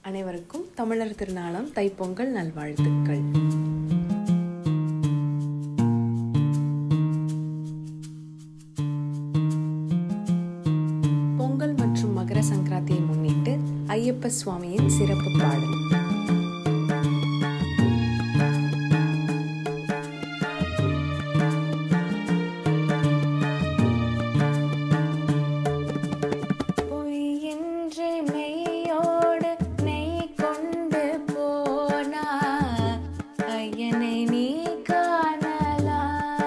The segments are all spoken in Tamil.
அனைவருக்கும் தமிழர் திருநாளாம் தைப்பொங்கல் நல்வாழ்த்துக்கள் பொங்கல் மற்றும் மகர சங்கராந்தியை முன்னிட்டு ஐயப்ப சுவாமியின் சிறப்பு பாடல் பொய்யின்றி மெய்யோடு நெய் கொண்டு போனா ஐயனை நீ காணலாம்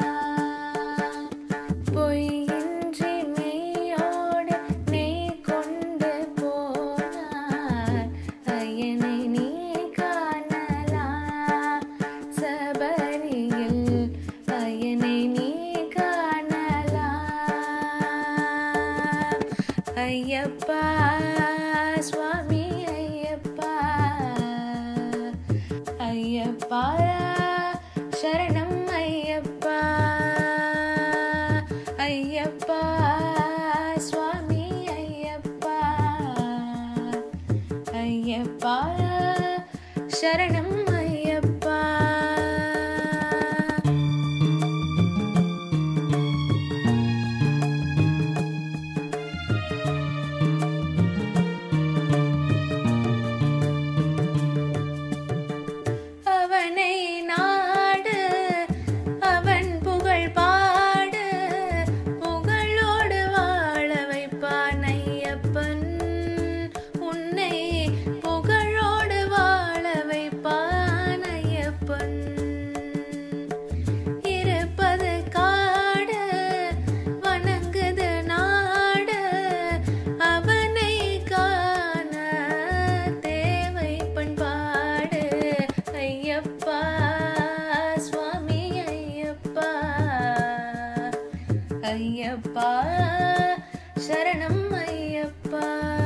பொய்யின்றி மெய்யோடு நெய் கொண்டு போனார் ஐயனை நீ காணலாம் சபரியில் ஐயனை நீ காணலாம் ஐயப்பா சுவாமி ஐயப்பா ஐயப்பா சரணம் ஐயப்பா ஐயப்பா சுவாமி ஐயப்பா ஐயப்பா சரணம் ஐயப்பா அவனை நாடு அவன் புகழ் பாடு புகழோடு வாழ வைப்பான் ஐயப்பன் உன்னை புகழோடு வாழ வைப்பான் ஐயப்பன் இருப்பது காடு வணங்குது நாடு அவனை காண தேவை பண்பாடு ஐயப்பா சுவாமி ஐயப்பா ஐயப்பா சரணம் ஐயப்பா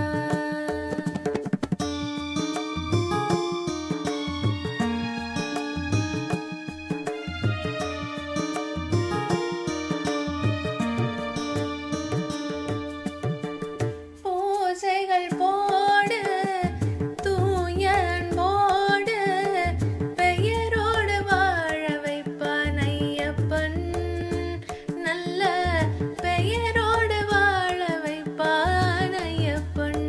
பூசைகள் போடு தூய அன்போடு பெயரோடு வாழ வைப்பான் ஐயப்பன் நல்ல பெயரோடு வாழ வைப்பான் ஐயப்பன்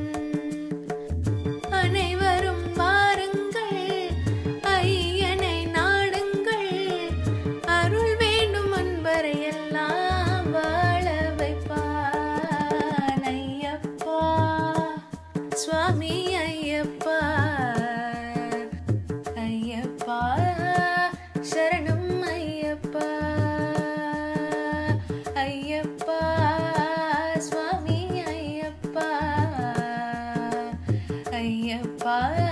அனைவரும் வாருங்கள் ஐயனை நாடுங்கள் அருள் வேண்டும் அன்பரை எல்லாம் வாழ வைப்பான் ஐயப்பா சுவாமி ஐயப்பா ஐயப்பா சரணம் ஐயப்பா ஐயப்பா சுவாமி ஐயப்பா ஐயப்பா